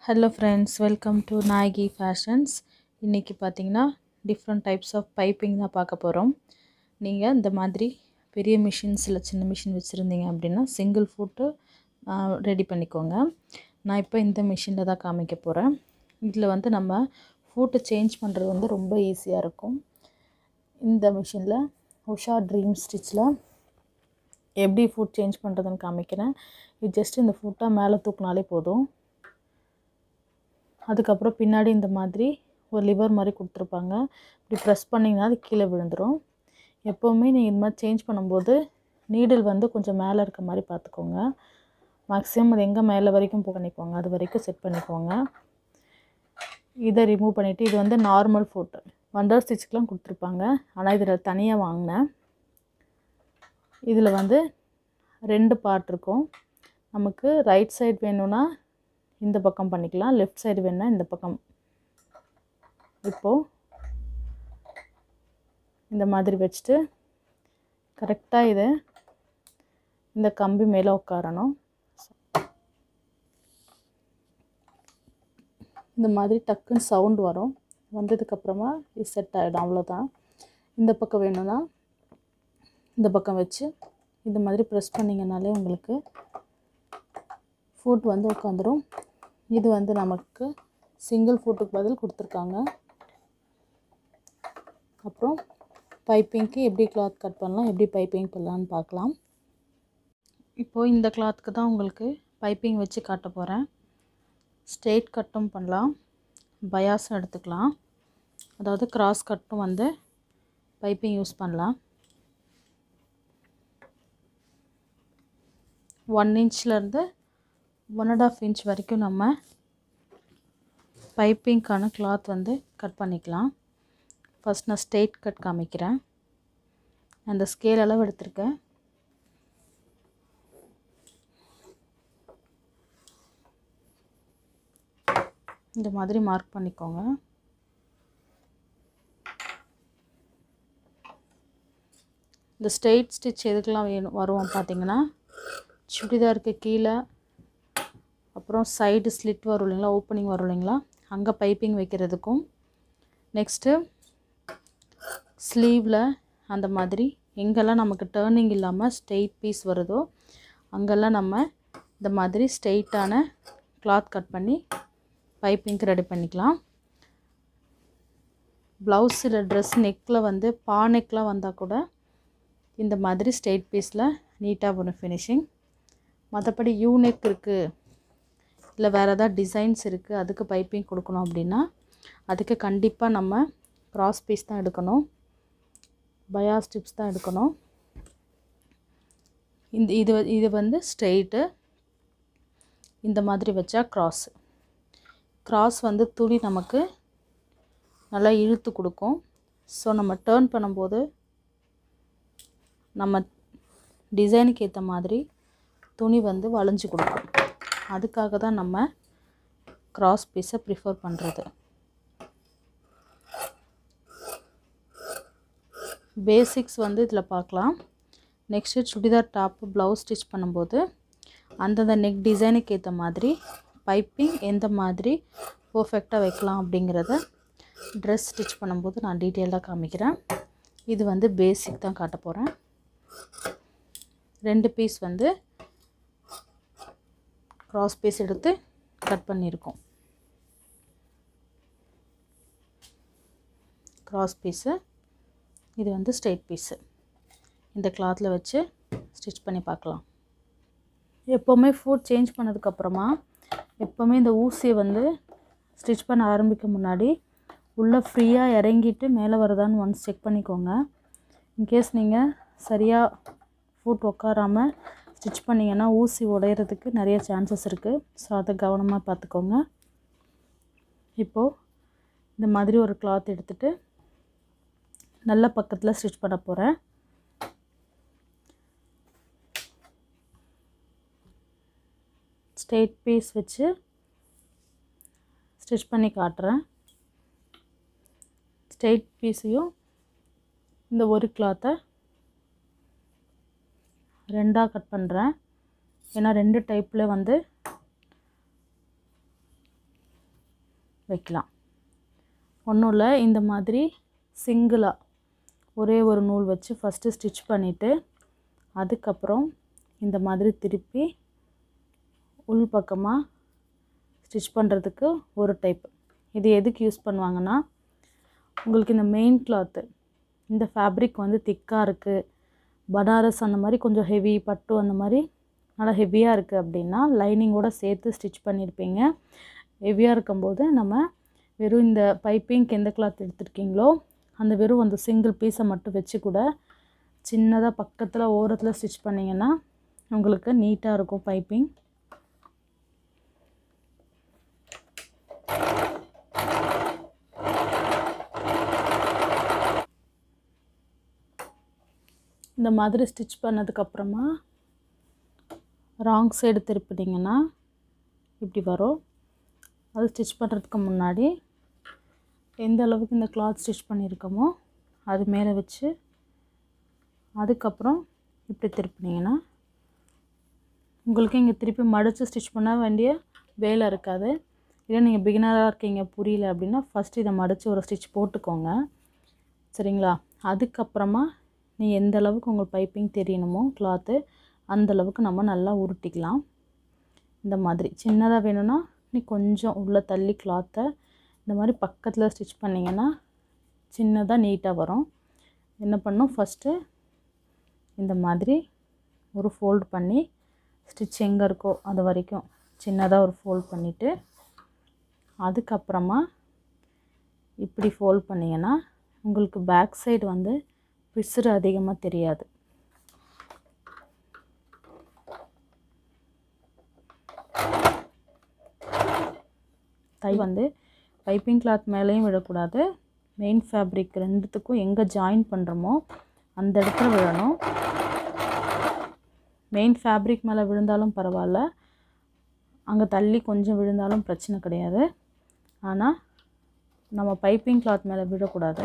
hello friends welcome to Nayaki fashions இன்றைக்கி பார்த்தீங்கன்னா different types of piping தான் பார்க்க போகிறோம் நீங்கள் இந்த மாதிரி பெரிய மிஷின்ஸ் இல்லை சின்ன மிஷின் வச்சுருந்தீங்க அப்படின்னா சிங்கிள் ஃபுட்டு ரெடி பண்ணிக்கோங்க நான் இப்போ இந்த மிஷினில் தான் காமிக்க போகிறேன் இதில் வந்து நம்ம ஃபூட்டை சேஞ்ச் பண்ணுறது வந்து ரொம்ப ஈஸியாக இருக்கும் இந்த மிஷினில் உஷா ட்ரீம் ஸ்டிச்சில் எப்படி ஃபுட் சேஞ்ச் பண்ணுறதுன்னு காமிக்கிறேன் இது ஜஸ்ட் இந்த ஃபுட்டாக மேலே தூக்குனாலே போதும் அதுக்கப்புறம் பின்னாடி இந்த மாதிரி ஒரு லிவர் மாதிரி கொடுத்துருப்பாங்க இப்படி ப்ரெஸ் பண்ணிங்கன்னா அது கீழே விழுந்துடும் எப்போவுமே நீங்கள் இந்த மாதிரி சேஞ்ச் பண்ணும்போது நீடில் வந்து கொஞ்சம் மேலே இருக்க மாதிரி பார்த்துக்கோங்க மேக்ஸிமம் அது எங்கே மேலே வரைக்கும் பண்ணிக்கோங்க அது வரைக்கும் செட் பண்ணிக்கோங்க இதை ரிமூவ் பண்ணிவிட்டு இது வந்து நார்மல் ஃபுட்டு வண்டர் ஸ்டிச்சுக்கெலாம் கொடுத்துருப்பாங்க ஆனால் இதில் தனியாக வாங்கினேன் இதில் வந்து ரெண்டு பார்ட் இருக்கும் நமக்கு ரைட் சைடு வேணும்னா இந்த பக்கம் பண்ணிக்கலாம் லெஃப்ட் சைடு வேணுன்னா இந்த பக்கம் இப்போது இந்த மாதிரி வச்சுட்டு கரெக்டாக இது இந்த கம்பி மேலே உட்காரணும் இந்த மாதிரி டக்குன்னு சவுண்ட் வரும் வந்ததுக்கப்புறமா இது செட் ஆகிடும் அவ்வளோதான் இந்த பக்கம் வேணும்னா இந்த பக்கம் வச்சு இந்த மாதிரி ப்ரெஸ் பண்ணிங்கனாலே உங்களுக்கு ஃபுட் வந்து உட்காந்துரும் இது வந்து நமக்கு சிங்கிள் ஃபுட்டுக்கு பதில் கொடுத்துருக்காங்க அப்புறம் பைப்பிங்க்கு எப்படி கிளாத் கட் பண்ணலாம் எப்படி பைப்பிங் பண்ணலான்னு பார்க்கலாம் இப்போது இந்த கிளாத்துக்கு தான் உங்களுக்கு பைப்பிங் வச்சு காட்ட போகிறேன் ஸ்ட்ரெயிட் கட்டும் பண்ணலாம் பயாஸும் எடுத்துக்கலாம் அதாவது கிராஸ் கட்டும் வந்து பைப்பிங் யூஸ் பண்ணலாம் ஒன் இன்ச்லேருந்து ஒன் அண்ட் ஆஃப் இன்ச் வரைக்கும் நம்ம பைப்பிங்க்கான கிளாத் வந்து கட் பண்ணிக்கலாம் ஃபஸ்ட் நான் ஸ்ட்ரெயிட் கட் காமிக்கிறேன் அந்த ஸ்கேல் அளவு எடுத்திருக்கேன் இந்த மாதிரி மார்க் பண்ணிக்கோங்க இந்த ஸ்ட்ரெயிட் ஸ்டிச் எதுக்கெலாம் வேணும் வரும் பார்த்திங்கன்னா சுடிதாருக்கு கீழே அப்புறம் சைடு ஸ்லிட் வரும் இல்லைங்களா ஓப்பனிங் வரும் இல்லைங்களா அங்கே பைப்பிங் வைக்கிறதுக்கும் நெக்ஸ்ட்டு ஸ்லீவில் அந்த மாதிரி எங்கெல்லாம் நமக்கு டேர்னிங் இல்லாமல் ஸ்ட்ரெயிட் பீஸ் வருதோ அங்கெல்லாம் நம்ம இந்த மாதிரி ஸ்ட்ரெயிட்டான கிளாத் கட் பண்ணி பைப்பிங்க்கு ரெடி பண்ணிக்கலாம் ப்ளவுஸில் ட்ரெஸ் நெக்கில் வந்து பா நெக்கில் வந்தால் கூட இந்த மாதிரி ஸ்ட்ரெயிட் பீஸில் நீட்டாக வரும் ஃபினிஷிங் மற்றபடி யூ நெக் இருக்குது இல்லை வேறு ஏதாவது டிசைன்ஸ் இருக்குது அதுக்கு பைப்பிங் கொடுக்கணும் அப்படின்னா அதுக்கு கண்டிப்பாக நம்ம க்ராஸ் பீஸ் தான் எடுக்கணும் பயா ஸ்டிப்ஸ் தான் எடுக்கணும் இந்த இது இது வந்து ஸ்ட்ரெயிட்டு இந்த மாதிரி வச்சா க்ராஸ் க்ராஸ் வந்து துணி நமக்கு நல்லா இழுத்து கொடுக்கும் ஸோ நம்ம டேர்ன் பண்ணும்போது நம்ம டிசைனுக்கு ஏற்ற மாதிரி துணி வந்து வளைஞ்சு கொடுக்கும் அதுக்காக தான் நம்ம க்ராஸ் பீஸை ப்ரிஃபர் பண்ணுறது பேசிக்ஸ் வந்து இதில் பார்க்கலாம் next churidar top blouse stitch பண்ணும்போது அந்தந்த நெக் டிசைனுக்கு ஏற்ற மாதிரி பைப்பிங் எந்த மாதிரி பர்ஃபெக்டாக வைக்கலாம் அப்படிங்கிறத ட்ரெஸ் ஸ்டிச் பண்ணும்போது நான் டீட்டெயிலாக காமிக்கிறேன் இது வந்து பேசிக் தான் காட்ட போகிறேன் ரெண்டு பீஸ் வந்து க்ராஸ் பீஸ் எடுத்து கட் பண்ணியிருக்கோம் க்ராஸ் பீஸு இது வந்து ஸ்ட்ரெயிட் பீஸு இந்த கிளாத்தில் வச்சு ஸ்டிச் பண்ணி பார்க்கலாம் எப்போவுமே ஃபுட் சேஞ்ச் பண்ணதுக்கப்புறமா எப்போவுமே இந்த ஊசியை வந்து ஸ்டிச் பண்ண ஆரம்பிக்க முன்னாடி உள்ளே ஃப்ரீயாக இறங்கிட்டு மேலே வருதான்னு ஒன்ஸ் செக் பண்ணிக்கோங்க இன்கேஸ் நீங்கள் சரியாக ஃபுட் உட்காராமல் ஸ்டிச் பண்ணிங்கன்னா ஊசி உடையிறதுக்கு நிறைய சான்சஸ் இருக்குது ஸோ அதை கவனமாக பார்த்துக்கோங்க இப்போது இந்த மாதிரி ஒரு கிளாத் எடுத்துகிட்டு நல்ல பக்கத்தில் ஸ்டிச் பண்ண போகிறேன் ஸ்ட்ரெயிட் பீஸ் வச்சு ஸ்டிச் பண்ணி காட்டுறேன் ஸ்ட்ரெயிட் பீஸையும் இந்த ஒரு கிளாத்தை ரெண்டாக கட் பண்ணுறேன் ஏன்னா ரெண்டு டைப்பில் வந்து வைக்கலாம் ஒன்றும் இல்லை இந்த மாதிரி சிங்கிளாக ஒரே ஒரு நூல் வச்சு ஃபஸ்ட்டு ஸ்டிச் பண்ணிவிட்டு அதுக்கப்புறம் இந்த மாதிரி திருப்பி உள் பக்கமாக ஸ்டிச் பண்ணுறதுக்கு ஒரு டைப் இது எதுக்கு யூஸ் பண்ணுவாங்கன்னா உங்களுக்கு இந்த மெயின் கிளாத்து இந்த ஃபேப்ரிக் வந்து திக்காக இருக்குது பனாரஸ் அந்த மாதிரி கொஞ்சம் ஹெவி பட்டு அந்த மாதிரி நல்லா ஹெவியாக இருக்குது அப்படின்னா லைனிங்கோட சேர்த்து ஸ்டிச் பண்ணியிருப்பீங்க ஹெவியாக இருக்கும்போது நம்ம வெறும் இந்த பைப்பிங்க்கு எந்த கிளாத் எடுத்துருக்கீங்களோ அந்த வெறும் அந்த சிங்கிள் பீஸை மட்டும் வச்சு கூட சின்னதாக பக்கத்தில் ஓரத்தில் ஸ்டிச் பண்ணிங்கன்னா உங்களுக்கு நீட்டாக இருக்கும் பைப்பிங் இந்த மாதிரி ஸ்டிச் பண்ணதுக்கப்புறமா ராங் சைடு திருப்பிட்டிங்கன்னா இப்படி வரும் அது ஸ்டிச் பண்ணுறதுக்கு முன்னாடி எந்த அளவுக்கு இந்த கிளாத் ஸ்டிச் பண்ணியிருக்கோமோ அது மேலே வச்சு அதுக்கப்புறம் இப்படி திருப்பினீங்கன்னா உங்களுக்கு இங்கே திருப்பி மடித்து ஸ்டிச் பண்ண வேண்டிய வேலை இருக்காது இல்லை நீங்கள் பிகினராக இருக்கீங்க புரியல அப்படின்னா ஃபஸ்ட் இதை மடித்து ஒரு ஸ்டிச் போட்டுக்கோங்க சரிங்களா அதுக்கப்புறமா நீ எந்த அளவுக்கு உங்களுக்கு பைப்பிங் தெரியணுமோ கிளாத்து அந்த அளவுக்கு நம்ம நல்லா உருட்டிக்கலாம் இந்த மாதிரி சின்னதாக வேணும்னா நீ கொஞ்சம் உள்ளே தள்ளி கிளாத்தை இந்த மாதிரி பக்கத்தில் ஸ்டிச் பண்ணிங்கன்னா சின்னதாக நீட்டாக வரும் என்ன பண்ணும் ஃபஸ்ட்டு இந்த மாதிரி ஒரு ஃபோல்ட் பண்ணி ஸ்டிச் எங்கே இருக்கோ அது வரைக்கும் சின்னதாக ஒரு ஃபோல்ட் பண்ணிவிட்டு அதுக்கப்புறமா இப்படி ஃபோல்ட் பண்ணிங்கன்னா உங்களுக்கு பேக் சைடு வந்து பிசுறு அதிகமாக தெரியாது தை வந்து பைப்பிங் கிளாத் மேலேயும் விழக்கூடாது மெயின் ஃபேப்ரிக் ரெண்டுத்துக்கும் எங்கே ஜாயின் பண்ணுறோமோ அந்த இடத்துல விழணும் மெயின் ஃபேப்ரிக் மேலே விழுந்தாலும் பரவாயில்ல அங்கே தள்ளி கொஞ்சம் விழுந்தாலும் பிரச்சனை கிடையாது ஆனால் நம்ம பைப்பிங் கிளாத் மேலே விழக்கூடாது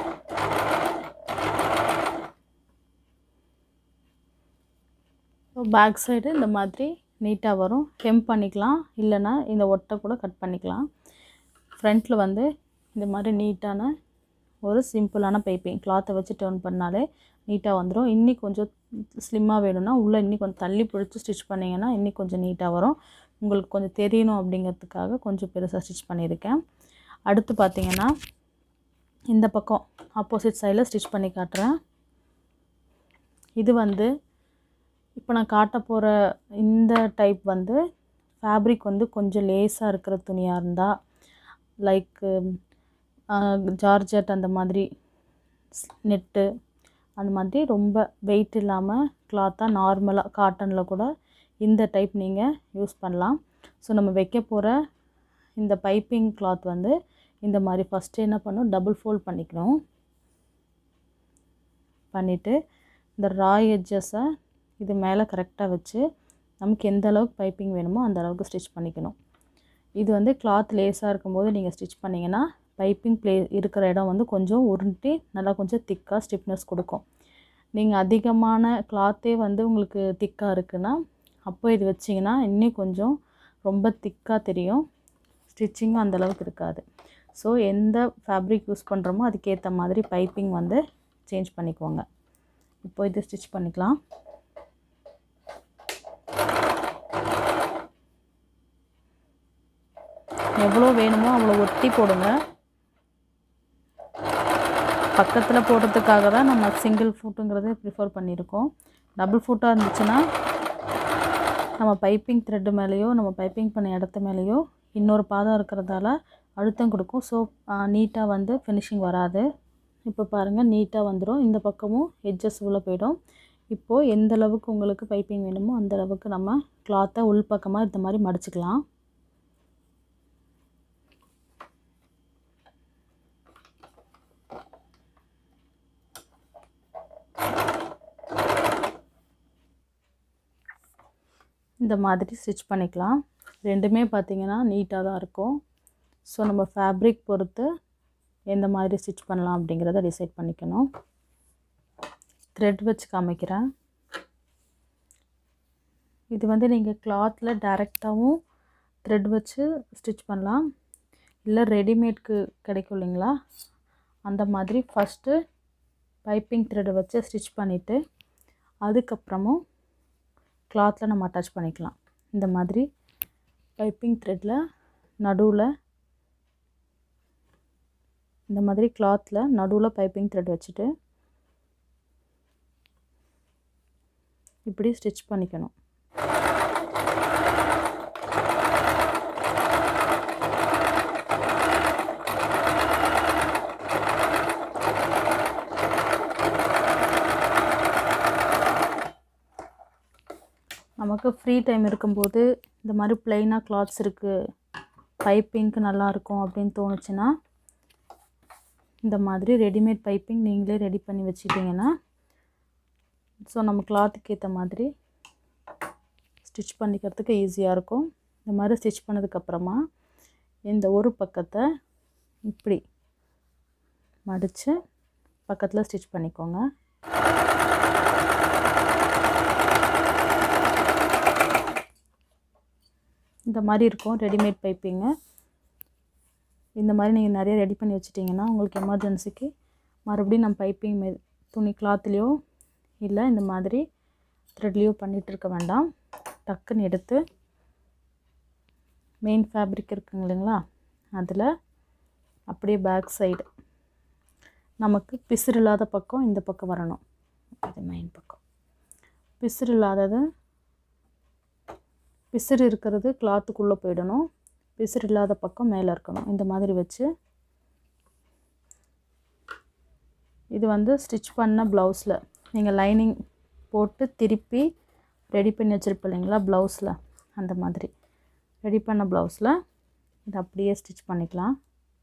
பேக் சைடு இந்த மாதிரி நீட்டாக வரும் ஹெம் பண்ணிக்கலாம் இல்லைன்னா இந்த ஒட்டை கூட கட் பண்ணிக்கலாம் ஃப்ரண்ட்டில் வந்து இந்த மாதிரி நீட்டான ஒரு சிம்பிளான பைப்பிங் கிளாத்தை வச்சு டர்ன் பண்ணாலே நீட்டாக வந்துடும் இன்னி கொஞ்சம் ஸ்லிம்மாக வேணும்னா உள்ளே இன்னி கொஞ்சம் தள்ளி பிடிச்சி ஸ்டிச் பண்ணிங்கன்னா இன்னி கொஞ்சம் நீட்டாக வரும் உங்களுக்கு கொஞ்சம் தெரியணும் அப்படிங்கிறதுக்காக கொஞ்சம் பெருசாக ஸ்டிச் பண்ணியிருக்கேன் அடுத்து பார்த்தீங்கன்னா இந்த பக்கம் ஆப்போசிட் சைடில் ஸ்டிச் பண்ணி காட்டுறேன் இது வந்து இப்போ நான் காட்ட போகிற இந்த டைப் வந்து ஃபேப்ரிக் வந்து கொஞ்சம் லேஸாக இருக்கிற துணியாக இருந்தால் லைக்கு ஜார்ஜட் அந்த மாதிரி நெட்டு அந்த மாதிரி ரொம்ப வெயிட் இல்லாமல் கிளாத்தாக நார்மலாக காட்டனில் கூட இந்த டைப் நீங்கள் யூஸ் பண்ணலாம் ஸோ நம்ம வைக்க போகிற இந்த பைப்பிங் கிளாத் வந்து இந்த மாதிரி ஃபஸ்ட்டு என்ன பண்ணணும் டபுள் ஃபோல்ட் பண்ணிக்கணும் பண்ணிவிட்டு இந்த ராய் எட்ஜஸை இது மேலே கரெக்டாக வச்சு நமக்கு எந்த அளவுக்கு பைப்பிங் வேணுமோ அந்த அளவுக்கு ஸ்டிச் பண்ணிக்கணும் இது வந்து கிளாத் லேஸாக இருக்கும்போது நீங்கள் ஸ்டிச் பண்ணிங்கன்னா பைப்பிங் ப்ளே இருக்கிற இடம் வந்து கொஞ்சம் உருட்டி நல்லா கொஞ்சம் திக்காக ஸ்டிப்னஸ் கொடுக்கும் நீங்கள் அதிகமான கிளாத்தே வந்து உங்களுக்கு திக்காக இருக்குன்னா அப்போ இது வச்சிங்கன்னா இன்னும் கொஞ்சம் ரொம்ப திக்காக தெரியும் ஸ்டிச்சிங்கும் அந்தளவுக்கு இருக்காது ஸோ எந்த ஃபேப்ரிக் யூஸ் பண்ணுறோமோ அதுக்கேற்ற மாதிரி பைப்பிங் வந்து சேஞ்ச் பண்ணிக்கோங்க இப்போ இது ஸ்டிச் பண்ணிக்கலாம் எவ்வளோ வேணுமோ அவ்வளோ ஒட்டி போடுங்க பக்கத்தில் போடுறதுக்காக தான் நம்ம சிங்கிள் ஃபுட்டுங்கிறத ப்ரிஃபர் பண்ணியிருக்கோம் டபுள் ஃபுட்டாக இருந்துச்சுன்னா நம்ம பைப்பிங் த்ரெட்டு மேலேயோ நம்ம பைப்பிங் பண்ண இடத்து மேலேயோ இன்னொரு பாதம் இருக்கிறதால அழுத்தம் கொடுக்கும் ஸோ நீட்டாக வந்து ஃபினிஷிங் வராது இப்போ பாருங்கள் நீட்டாக வந்துடும் இந்த பக்கமும் எட்ஜஸ் உள்ள போயிடும் இப்போது எந்த அளவுக்கு உங்களுக்கு பைப்பிங் வேணுமோ அந்த அளவுக்கு நம்ம கிளாத்தை உள் பக்கமாக இந்த மாதிரி மடிச்சுக்கலாம் இந்த மாதிரி ஸ்டிச் பண்ணிக்கலாம் ரெண்டுமே பார்த்திங்கன்னா நீட்டாக தான் இருக்கும் ஸோ நம்ம ஃபேப்ரிக் பொறுத்து எந்த மாதிரி ஸ்டிச் பண்ணலாம் அப்படிங்கிறத டிசைட் பண்ணிக்கணும் த்ரெட் வச்சு காமிக்கிறேன் இது வந்து நீங்கள் கிளாத்தில் டைரெக்டாகவும் த்ரெட் வச்சு ஸ்டிச் பண்ணலாம் இல்லை ரெடிமேட்க்கு கிடைக்கும் இல்லைங்களா அந்த மாதிரி ஃபஸ்ட்டு பைப்பிங் த்ரெட்டை வச்சு ஸ்டிச் பண்ணிவிட்டு அதுக்கப்புறமும் கிளாத்தில் நம்ம அட்டாச் பண்ணிக்கலாம் இந்த மாதிரி பைப்பிங் த்ரெட்டில் நடுவில் இந்த மாதிரி கிளாத்தில் நடுவில் பைப்பிங் த்ரெட் வச்சுட்டு இப்படி ஸ்டிச் பண்ணிக்கணும் நமக்கு ஃப்ரீ டைம் இருக்கும்போது இந்த மாதிரி ப்ளைனாக கிளாத்ஸ் இருக்குது பைப்பிங்க்கு நல்லாயிருக்கும் அப்படின்னு தோணுச்சுன்னா இந்த மாதிரி ரெடிமேட் பைப்பிங் நீங்களே ரெடி பண்ணி வச்சுக்கிட்டிங்கன்னா ஸோ நம்ம கிளாத்துக்கு ஏற்ற மாதிரி ஸ்டிச் பண்ணிக்கிறதுக்கு ஈஸியாக இருக்கும் இந்த மாதிரி ஸ்டிச் பண்ணதுக்கப்புறமா இந்த ஒரு பக்கத்தை இப்படி மடித்து பக்கத்தில் ஸ்டிச் பண்ணிக்கோங்க இந்த மாதிரி இருக்கும் ரெடிமேட் பைப்பிங்கு இந்த மாதிரி நீங்கள் நிறைய ரெடி பண்ணி வச்சிட்டிங்கன்னா உங்களுக்கு எமர்ஜென்சிக்கு மறுபடியும் நம்ம பைப்பிங் மெ துணி கிளாத்லேயோ இல்லை இந்த மாதிரி த்ரெட்லேயோ பண்ணிகிட்டு இருக்க வேண்டாம் டக்குன்னு எடுத்து மெயின் ஃபேப்ரிக் இருக்குங்க இல்லைங்களா அதில் அப்படியே பேக் சைடு நமக்கு பிசுறு இல்லாத பக்கம் இந்த பக்கம் வரணும் இது மெயின் பக்கம் பிசுறு இல்லாதது பிசுறு இருக்கிறது கிளாத்துக்குள்ளே போயிடணும் பிசுறு இல்லாத பக்கம் மேலே இருக்கணும் இந்த மாதிரி வச்சு இது வந்து ஸ்டிச் பண்ண ப்ளவுஸில் நீங்கள் லைனிங் போட்டு திருப்பி ரெடி பண்ணி வச்சுருப்போம் இல்லைங்களா ப்ளவுஸில் அந்த மாதிரி ரெடி பண்ண ப்ளவுஸில் இதை அப்படியே ஸ்டிச் பண்ணிக்கலாம்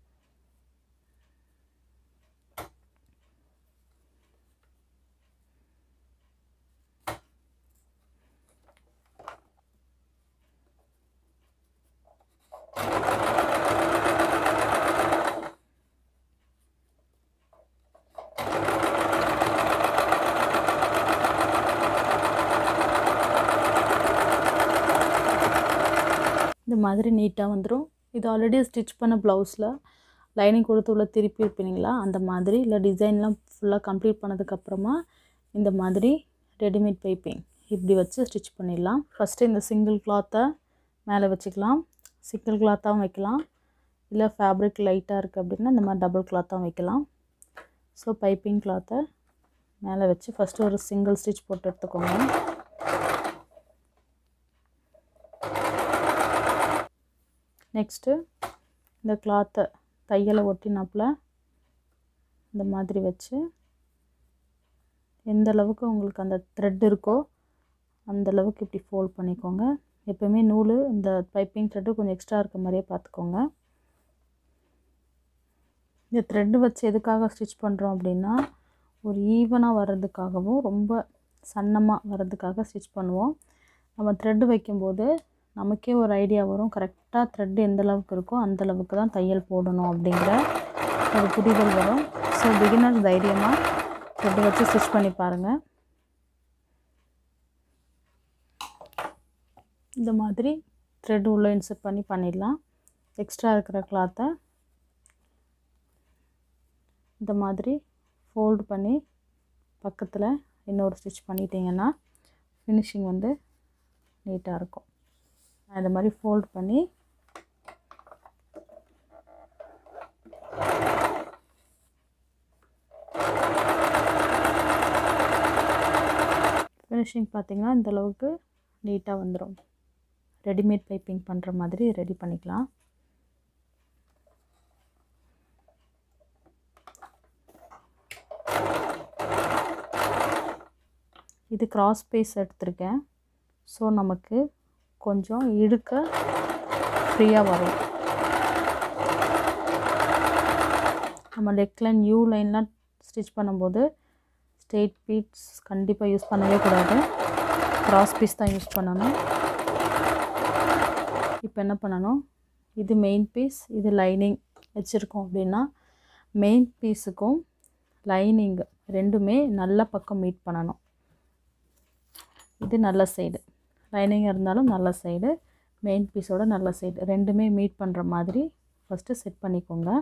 இந்த மாதிரி நீட்டாக வந்துடும் இது ஆல்ரெடி ஸ்டிச் பண்ண ப்ளவுஸில் லைனிங் கொடுத்து உள்ள திருப்பி இருப்பீங்களா அந்த மாதிரி இல்லை டிசைன்லாம் ஃபுல்லாக கம்ப்ளீட் பண்ணதுக்கப்புறமா இந்த மாதிரி ரெடிமேட் பைப்பிங் இப்படி வச்சு ஸ்டிச் பண்ணிடலாம் ஃபஸ்ட்டு இந்த சிங்கிள் கிளாத்தை மேலே வச்சுக்கலாம் சிங்கிள் கிளாத்தாகவும் வைக்கலாம் இல்லை ஃபேப்ரிக் லைட்டாக இருக்குது அப்படின்னா இந்த மாதிரி டபுள் கிளாத்தாகவும் வைக்கலாம் ஸோ பைப்பிங் கிளாத்தை மேலே வச்சு ஃபஸ்ட்டு ஒரு சிங்கிள் ஸ்டிச் போட்டு எடுத்துக்கோங்க நெக்ஸ்ட்டு இந்த கிளாத்தை தையலை ஒட்டினாப்பில் இந்த மாதிரி வச்சு எந்த அளவுக்கு உங்களுக்கு அந்த த்ரெட் இருக்கோ அந்த அளவுக்கு இப்படி ஃபோல்ட் பண்ணிக்கோங்க எப்போவுமே நூல் இந்த பைப்பிங் த்ரெட்டு கொஞ்சம் எக்ஸ்ட்ரா இருக்க மாதிரியே பார்த்துக்கோங்க இந்த த்ரெட்டு வச்சு எதுக்காக ஸ்டிச் பண்ணுறோம் அப்படின்னா ஒரு ஈவனாக வர்றதுக்காகவும் ரொம்ப சன்னமாக வர்றதுக்காக ஸ்டிச் பண்ணுவோம் நம்ம த்ரெட்டு வைக்கும்போது நமக்கே ஒரு ஐடியா வரும் கரெக்டாக த்ரெட்டு எந்த அளவுக்கு இருக்கோ அந்த அளவுக்கு தான் தையல் போடணும் அப்படிங்கிற ஒரு புரிதல் வரும் ஸோ பிகினர்ஸ் தைரியமாக த்ரெட்டு வச்சு ஸ்டிச் பண்ணி பாருங்கள் இந்த மாதிரி த்ரெட் உள்ளே இன்சர்ட் பண்ணி பண்ணிடலாம் எக்ஸ்ட்ரா இருக்கிற கிளாத்தை இந்த மாதிரி ஃபோல்டு பண்ணி பக்கத்தில் இன்னொரு ஸ்டிச் பண்ணிட்டீங்கன்னா ஃபினிஷிங் வந்து நீட்டாக இருக்கும் இந்த மாதிரி ஃபோல்ட் பண்ணி ஃபினிஷிங் பார்த்திங்கன்னா இந்த அளவுக்கு நீட்டாக வந்துடும் ரெடிமேட் பைப்பிங் பண்ணுற மாதிரி ரெடி பண்ணிக்கலாம் இது கிராஸ் பீஸ் எடுத்திருக்கேன் ஸோ நமக்கு கொஞ்சம் இழுக்க ஃப்ரீயாக வரும் நம்ம நெக் லைன் யூ லைன்லாம் ஸ்டிச் பண்ணும்போது ஸ்ட்ரெயிட் பீட்ஸ் கண்டிப்பாக யூஸ் பண்ணவே கூடாது கிராஸ் பீஸ் தான் யூஸ் பண்ணணும் இப்போ என்ன பண்ணணும் இது மெயின் பீஸ் இது லைனிங் வச்சுருக்கோம் அப்படின்னா மெயின் பீஸுக்கும் லைனிங் ரெண்டுமே நல்ல பக்கம் மீட் பண்ணணும் இது நல்ல சைடு லைனிங் இருந்தாலும் நல்ல சைடு மெயின் பீஸோட நல்ல சைடு ரெண்டுமே மீட் பண்ணுற மாதிரி ஃபஸ்ட்டு செட் பண்ணிக்கோங்க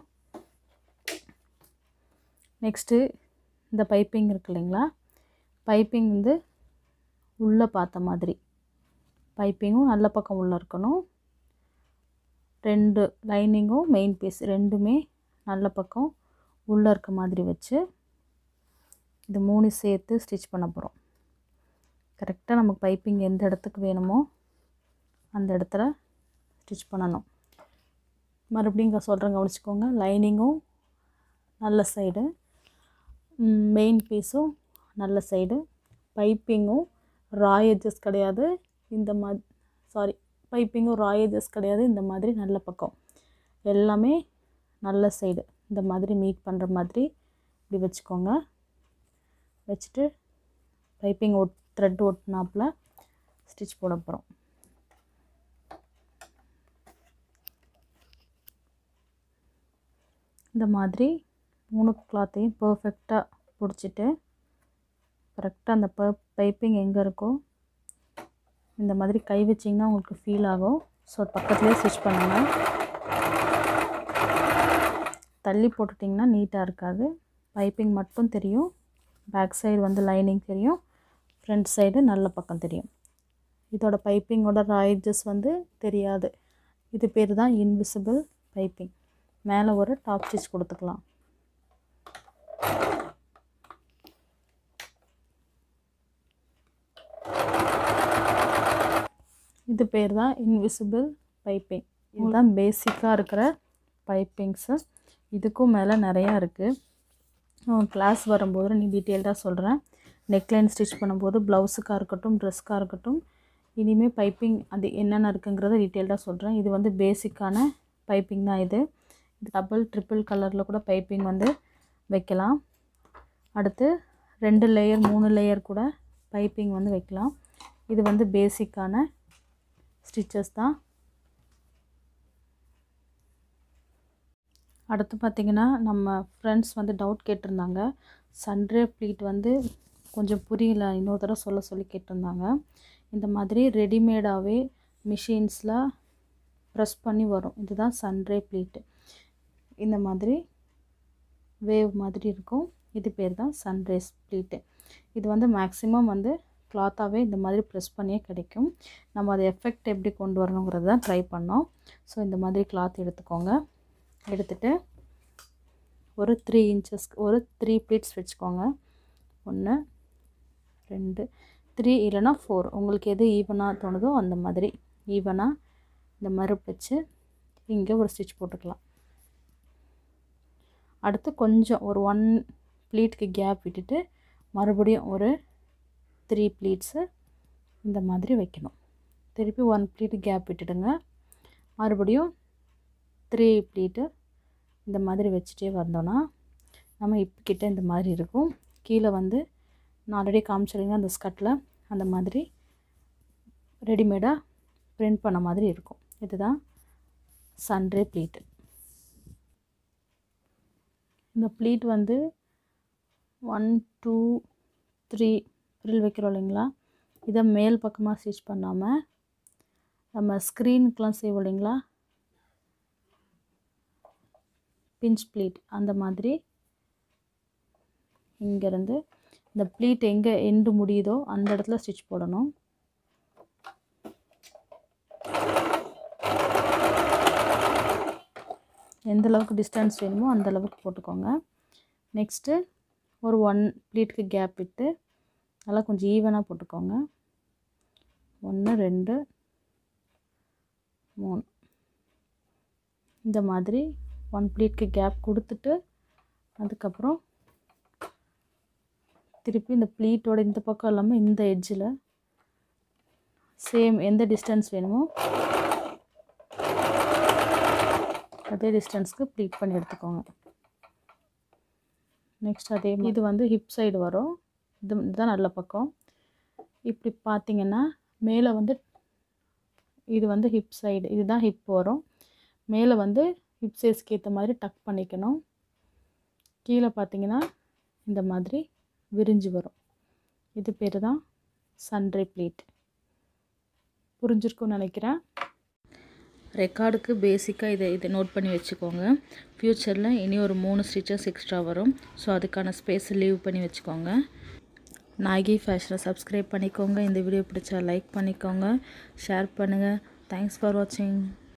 நெக்ஸ்ட்டு இந்த பைப்பிங் இருக்கு இல்லைங்களா பைப்பிங் வந்து உள்ளே பார்த்த மாதிரி பைப்பிங்கும் நல்ல பக்கம் உள்ளே இருக்கணும் ரெண்டு லைனிங்கும் மெயின் பீஸ் ரெண்டுமே நல்ல பக்கம் உள்ளே இருக்க மாதிரி வச்சு இது மூணு சேர்த்து ஸ்டிச் பண்ண போகிறோம் கரெக்டாக நமக்கு பைப்பிங் எந்த இடத்துக்கு வேணுமோ அந்த இடத்துல ஸ்டிச் பண்ணணும் மறுபடியும் இங்கே சொல்கிறேன் கவனிச்சுக்கோங்க லைனிங்கும் நல்ல சைடு மெயின் பீஸும் நல்ல சைடு பைப்பிங்கும் ராய் எட்ஜஸ் கிடையாது இந்த மா சாரி பைப்பிங்கும் ராய் எட்ஜஸ் கிடையாது இந்த மாதிரி நல்ல பக்கம் எல்லாமே நல்ல சைடு இந்த மாதிரி மீட் பண்ணுற மாதிரி இப்படி வச்சுக்கோங்க வச்சுட்டு பைப்பிங் ஒட் த்ரெட் ஒட்டினாப்பில் ஸ்டிச் போட போகிறோம் இந்த மாதிரி மூணு கிளாத்தையும் பர்ஃபெக்டாக பிடிச்சிட்டு கரெக்டாக அந்த ப பைப்பிங் எங்கே இருக்கோ இந்த மாதிரி கை வச்சிங்கன்னா உங்களுக்கு ஃபீல் ஆகும் ஸோ பக்கத்துலேயே ஸ்டிச் பண்ணுங்கள் தள்ளி போட்டுட்டிங்கன்னா நீட்டாக இருக்காது பைப்பிங் மட்டும் தெரியும் பேக் சைடு வந்து லைனிங் தெரியும் ஃப்ரண்ட் சைடு நல்ல பக்கம் தெரியும் இதோட பைப்பிங்கோட ராய்ஜஸ் வந்து தெரியாது இது பேர் தான் இன்விசிபிள் பைப்பிங் மேலே ஒரு டாப் ஸ்டிச் கொடுத்துக்கலாம் இது பேர் தான் இன்விசிபிள் பைப்பிங் இதுதான் பேசிக்காக இருக்கிற பைப்பிங்ஸு இதுக்கும் மேலே நிறையா இருக்குது கிளாஸ் வரும்போது நீ டீட்டெயில்டாக சொல்கிறேன் நெக்லைன் ஸ்டிச் பண்ணும்போது ப்ளவுஸுக்காக இருக்கட்டும் ட்ரெஸ்க்காக இருக்கட்டும் இனிமேல் பைப்பிங் அது என்னென்ன இருக்குங்கிறத டீட்டெயில்டாக சொல்கிறேன் இது வந்து பேசிக்கான பைப்பிங் தான் இது இது டபுள் ட்ரிப்பிள் கலரில் கூட பைப்பிங் வந்து வைக்கலாம் அடுத்து ரெண்டு லேயர் மூணு லேயர் கூட பைப்பிங் வந்து வைக்கலாம் இது வந்து பேசிக்கான ஸ்டிச்சஸ் தான் அடுத்து பார்த்திங்கன்னா நம்ம ஃப்ரெண்ட்ஸ் வந்து டவுட் கேட்டிருந்தாங்க சன்ரே ப்ளீட் வந்து கொஞ்சம் புரியல இன்னொரு தடவை சொல்ல சொல்லி கேட்டிருந்தாங்க இந்த மாதிரி ரெடிமேடாகவே மிஷின்ஸில் ப்ரெஸ் பண்ணி வரும் இதுதான் சன்ரே ப்ளீட்டு இந்த மாதிரி வேவ் மாதிரி இருக்கும் இது பேர் தான் சன்ரேஸ் ப்ளீட்டு இது வந்து மேக்ஸிமம் வந்து கிளாத்தாகவே இந்த மாதிரி ப்ரெஸ் பண்ணியே கிடைக்கும் நம்ம அதை எஃபெக்ட் எப்படி கொண்டு வரணுங்கிறது தான் ட்ரை பண்ணோம் ஸோ இந்த மாதிரி கிளாத் எடுத்துக்கோங்க எடுத்துகிட்டு ஒரு த்ரீ இன்ச்சஸ் ஒரு த்ரீ ப்ளீட்ஸ் வச்சுக்கோங்க ஒன்று ரெண்டு த்ரீ இல்லைனா ஃபோர் உங்களுக்கு எது ஈவனாக தோணுதோ அந்த மாதிரி ஈவனாக இந்த மறுப்பு வச்சு இங்கே ஒரு ஸ்டிச் போட்டுக்கலாம் அடுத்து கொஞ்சம் ஒரு ஒன் ப்ளீட்டுக்கு கேப் விட்டுட்டு மறுபடியும் ஒரு த்ரீ ப்ளீட்ஸு இந்த மாதிரி வைக்கணும் திருப்பி ஒன் ப்ளீட்டு கேப் விட்டுடுங்க மறுபடியும் த்ரீ ப்ளீட்டு இந்த மாதிரி வச்சுட்டே வந்தோன்னா நம்ம இப்போ கிட்ட இந்த மாதிரி இருக்கும் கீழே வந்து நான் ஆல்ரெடி காமிச்சிருங்க அந்த ஸ்கர்ட்டில் அந்த மாதிரி ரெடிமேடாக பிரிண்ட் பண்ண மாதிரி இருக்கும் இதுதான் சன்ரே ப்ளீட்டு இந்த ப்ளீட் வந்து ஒன் டூ த்ரீ ஃப்ரில் வைக்கிறோம் இல்லைங்களா இதை மேல் பக்கமாக ஸ்டிச் பண்ணாமல் நம்ம ஸ்க்ரீனுக்கெலாம் செய்வோம் இல்லைங்களா பிஞ்ச் ப்ளீட் அந்த மாதிரி இங்கேருந்து இந்த ப்ளீட் எங்கே எண்டு முடியுதோ அந்த இடத்துல ஸ்டிச் போடணும் எந்த அளவுக்கு டிஸ்டன்ஸ் வேணுமோ அந்த அளவுக்கு போட்டுக்கோங்க நெக்ஸ்ட்டு ஒரு ஒன் ப்ளீட்டுக்கு கேப் விட்டு நல்லா கொஞ்சம் ஈவனாக போட்டுக்கோங்க ஒன்று ரெண்டு மூணு இந்த மாதிரி ஒன் ப்ளீட்க்கு கேப் கொடுத்துட்டு அதுக்கப்புறம் திருப்பி இந்த ப்ளீட்டோட இந்த பக்கம் இல்லாமல் இந்த எட்ஜில் சேம் எந்த டிஸ்டன்ஸ் வேணுமோ அதே டிஸ்டன்ஸ்க்கு ப்ளீட் பண்ணி எடுத்துக்கோங்க நெக்ஸ்ட் அதே இது வந்து ஹிப் சைடு வரும் இது இதுதான் நல்ல பக்கம் இப்படி பார்த்தீங்கன்னா மேலே வந்து இது வந்து ஹிப் சைடு இதுதான் ஹிப் வரும் மேலே வந்து ஹிப் சைஸ்க்கு ஏற்ற மாதிரி டக் பண்ணிக்கணும் கீழே பார்த்தீங்கன்னா இந்த மாதிரி விரிஞ்சு வரும் இது பேர் தான் சன்ரே ப்ளீட் புரிஞ்சிருக்கும்னு நினைக்கிறேன் ரெக்கார்டுக்கு பேசிக்காக இதை இதை நோட் பண்ணி வச்சுக்கோங்க ஃப்யூச்சரில் இனி ஒரு மூணு ஸ்டிச்சஸ் எக்ஸ்ட்ரா வரும் ஸோ அதுக்கான ஸ்பேஸ் லீவ் பண்ணி வச்சுக்கோங்க நாகி ஃபேஷனை சப்ஸ்கிரைப் பண்ணிக்கோங்க இந்த வீடியோ பிடிச்சா லைக் பண்ணிக்கோங்க ஷேர் பண்ணுங்கள் தேங்க்ஸ் ஃபார் வாட்சிங்